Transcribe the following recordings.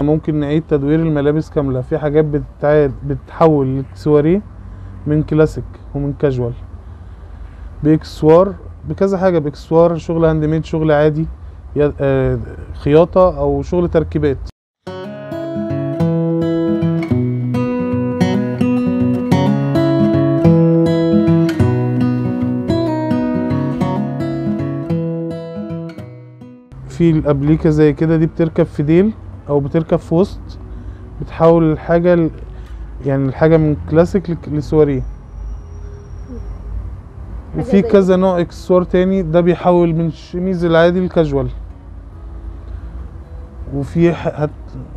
ممكن نعيد تدوير الملابس كاملة في حاجات بتتعاد بتتحول للسواريه من كلاسيك ومن كاجوال باكسسوار بكذا حاجة باكسسوار شغل هاند ميد شغل عادي يد- آه، خياطة أو شغل تركيبات في الابليكه زي كده دي بتركب في ديل او بتركب في وسط بتحول الحاجه ل... يعني الحاجه من كلاسيك لك- لسواريه حاجة وفي زي كذا نوع اكسسوار تاني ده بيحول من الشميز العادي للكاجوال وفي ح- هت...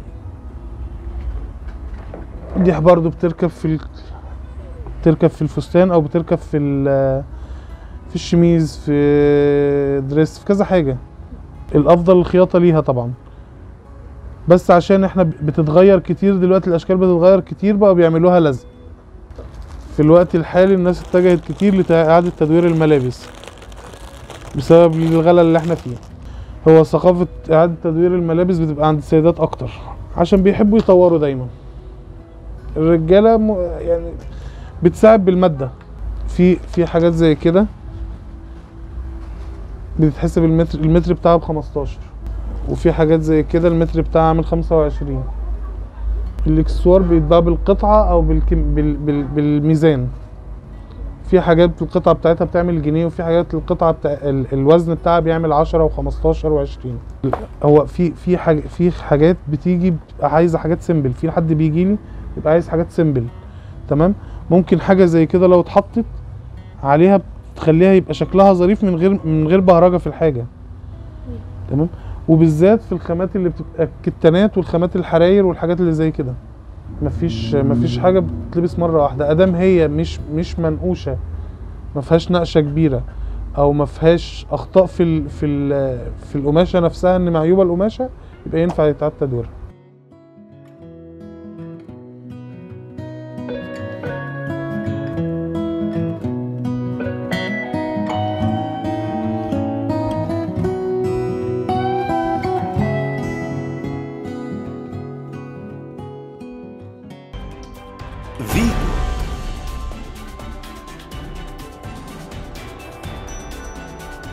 دي برضو بتركب في ال... بتركب في الفستان او بتركب في ال... في الشميز في دريس في كذا حاجه الافضل الخياطه ليها طبعا بس عشان احنا بتتغير كتير دلوقتي الاشكال بتتغير كتير بقى بيعملوها لزق في الوقت الحالي الناس اتجهت كتير لاعاده تدوير الملابس بسبب الغلا اللي احنا فيه هو ثقافه اعاده تدوير الملابس بتبقى عند السيدات اكتر عشان بيحبوا يطوروا دايما الرجاله م... يعني بتساعد بالماده في في حاجات زي كده بتتحسب المتر المتر بتاعها ب 15 وفي حاجات زي كده المتر بتاعها عامل 25 الاكسسوار بيتباع بالقطعة او بالكم بال بال بالميزان في حاجات القطعة بتاعتها بتعمل جنيه وفي حاجات القطعة بتاع ال- الوزن بتاعها بيعمل 10 و15 و20 هو في في حاجة في حاجات بتيجي بتبقى عايزة حاجات سيمبل في حد بيجي لي بيبقى عايز حاجات سيمبل تمام ممكن حاجة زي كده لو اتحطت عليها تخليها يبقى شكلها ظريف من غير من غير بهرجه في الحاجه تمام وبالذات في الخامات اللي بتبقى الكتانات والخامات الحراير والحاجات اللي زي كده مفيش مفيش حاجه بتتلبس مره واحده ادام هي مش مش منقوشه ما فيهاش نقشه كبيره او ما فيهاش اخطاء في ال في ال في القماشه نفسها ان معيوبه القماشه يبقى ينفع يتعاد تدويرها Vigo